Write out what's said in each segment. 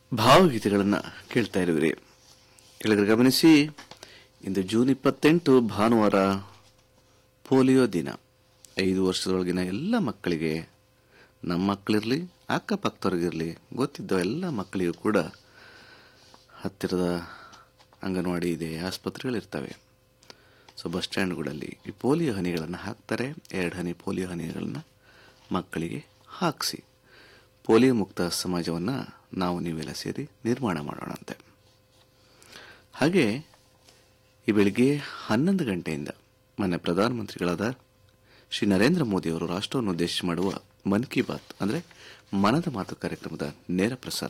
ಭಾವಗೀತೆಗಳನ್ನು ಕೇಳ್ತಾ ಇರುವಿರಿ ಕೆಳಗಡೆ ಗಮನಿಸಿ ಇಂದು ಜೂನ್ ಇಪ್ಪತ್ತೆಂಟು ಭಾನುವಾರ ಪೋಲಿಯೋ ದಿನ ಐದು ವರ್ಷದೊಳಗಿನ ಎಲ್ಲ ಮಕ್ಕಳಿಗೆ ನಮ್ಮ ಮಕ್ಕಳಿರಲಿ ಅಕ್ಕಪಕ್ಕದವ್ರಿಗಿರಲಿ ಗೊತ್ತಿದ್ದ ಎಲ್ಲ ಮಕ್ಕಳಿಗೂ ಕೂಡ ಹತ್ತಿರದ ಅಂಗನವಾಡಿ ಇದೆ ಆಸ್ಪತ್ರೆಗಳಿರ್ತವೆ ಸೊ ಬಸ್ ಸ್ಟ್ಯಾಂಡ್ಗಳಲ್ಲಿ ಈ ಪೋಲಿಯೋ ಹನಿಗಳನ್ನು ಹಾಕ್ತಾರೆ ಎರಡು ಹನಿ ಪೋಲಿಯೋ ಹನಿಗಳನ್ನು ಮಕ್ಕಳಿಗೆ ಹಾಕಿಸಿ ಪೋಲಿಯೋ ಮುಕ್ತ ಸಮಾಜವನ್ನು ನಾವು ನೀವೆಲ್ಲ ಸೇರಿ ನಿರ್ಮಾಣ ಮಾಡೋಣಂತೆ ಹಾಗೆ ಈ ಬೆಳಿಗ್ಗೆ ಹನ್ನೊಂದು ಗಂಟೆಯಿಂದ ಮೊನ್ನೆ ಪ್ರಧಾನಮಂತ್ರಿಗಳಾದ ಶ್ರೀ ನರೇಂದ್ರ ಮೋದಿಯವರು ರಾಷ್ಟ್ರವನ್ನು ಉದ್ದೇಶಿಸಿ ಮಾಡುವ ಮನ್ ಕಿ ಬಾತ್ ಅಂದರೆ ಮನದ ಮಾತು ಕಾರ್ಯಕ್ರಮದ ನೇರ ಪ್ರಸಾರ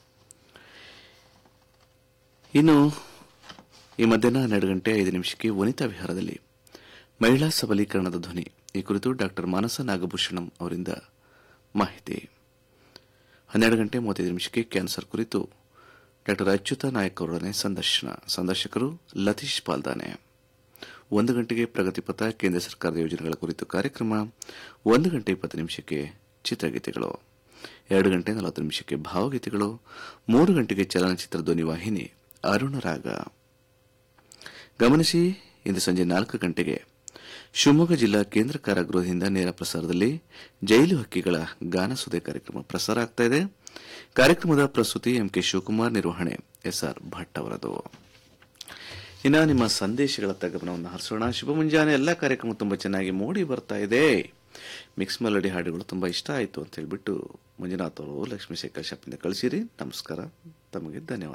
ಇನ್ನು ಈ ಮಧ್ಯಾಹ್ನ ಹನ್ನೆರಡು ಗಂಟೆ ಐದು ನಿಮಿಷಕ್ಕೆ ವನಿತಾ ವಿಹಾರದಲ್ಲಿ ಮಹಿಳಾ ಸಬಲೀಕರಣದ ಧ್ವನಿ ಈ ಕುರಿತು ಡಾಕ್ಟರ್ ಮಾನಸ ನಾಗಭೂಷಣಂ ಅವರಿಂದ ಮಾಹಿತಿ ಹನ್ನೆರಡು ಗಂಟೆ ಮೂವತ್ತೈದು ನಿಮಿಷಕ್ಕೆ ಕ್ಯಾನ್ಸರ್ ಕುರಿತು ಡಾಕ್ಟರ್ ಅಚ್ಯುತ ನಾಯಕ್ ಅವರೊಡನೆ ಸಂದರ್ಶನ ಸಂದರ್ಶಕರು ಲತೀಶ್ ಪಾಲ್ದಾನೆ ಒಂದು ಗಂಟೆಗೆ ಪ್ರಗತಿಪಥ ಕೇಂದ್ರ ಸರ್ಕಾರದ ಯೋಜನೆಗಳ ಕುರಿತು ಕಾರ್ಯಕ್ರಮ ಒಂದು ಗಂಟೆ ಇಪ್ಪತ್ತು ನಿಮಿಷಕ್ಕೆ ಚಿತ್ರಗೀತೆಗಳು ಎರಡು ಗಂಟೆ ನಲವತ್ತು ನಿಮಿಷಕ್ಕೆ ಭಾವಗೀತೆಗಳು ಮೂರು ಗಂಟೆಗೆ ಚಲನಚಿತ್ರ ಧ್ವನಿ ವಾಹಿನಿ ಅರುಣರಾಗ ಗಮನಿಸಿ ಇಂದು ಸಂಜೆ ನಾಲ್ಕು ಗಂಟೆಗೆ ಶಿವಮೊಗ್ಗ ಜಿಲ್ಲಾ ಕೇಂದ್ರ ಕಾರಾಗೃಹದಿಂದ ನೇರ ಪ್ರಸಾರದಲ್ಲಿ ಜೈಲು ಹಕ್ಕಿಗಳ ಗಾನಸುದೆ ಕಾರ್ಯಕ್ರಮ ಪ್ರಸಾರ ಆಗ್ತಾ ಇದೆ ಕಾರ್ಯಕ್ರಮದ ಪ್ರಸ್ತುತಿ ಎಂ ಕೆ ಶಿವಕುಮಾರ್ ನಿರ್ವಹಣೆ ಎಸ್ಆರ್ ಭಟ್ ಅವರದು ಇನ್ನು ನಿಮ್ಮ ಸಂದೇಶಗಳತ್ತ ಗಮನವನ್ನು ಹರಿಸೋಣ ಶುಭ ಮುಂಜಾನೆ ಎಲ್ಲ ಕಾರ್ಯಕ್ರಮ ತುಂಬಾ ಚೆನ್ನಾಗಿ ಮೂಡಿ ಬರ್ತಾ ಇದೆ ಮಿಕ್ಸ್ ಮೆಲಡಿ ಹಾಡುಗಳು ತುಂಬಾ ಇಷ್ಟ ಆಯಿತು ಅಂತ ಹೇಳ್ಬಿಟ್ಟು ಮಂಜುನಾಥ್ ಅವರು ಲಕ್ಷ್ಮೀಶೇಖರ್ ಶಾಪಿಂದ ಕಳಿಸಿರಿ ನಮಸ್ಕಾರ ತಮಗೆ ಧನ್ಯವಾದ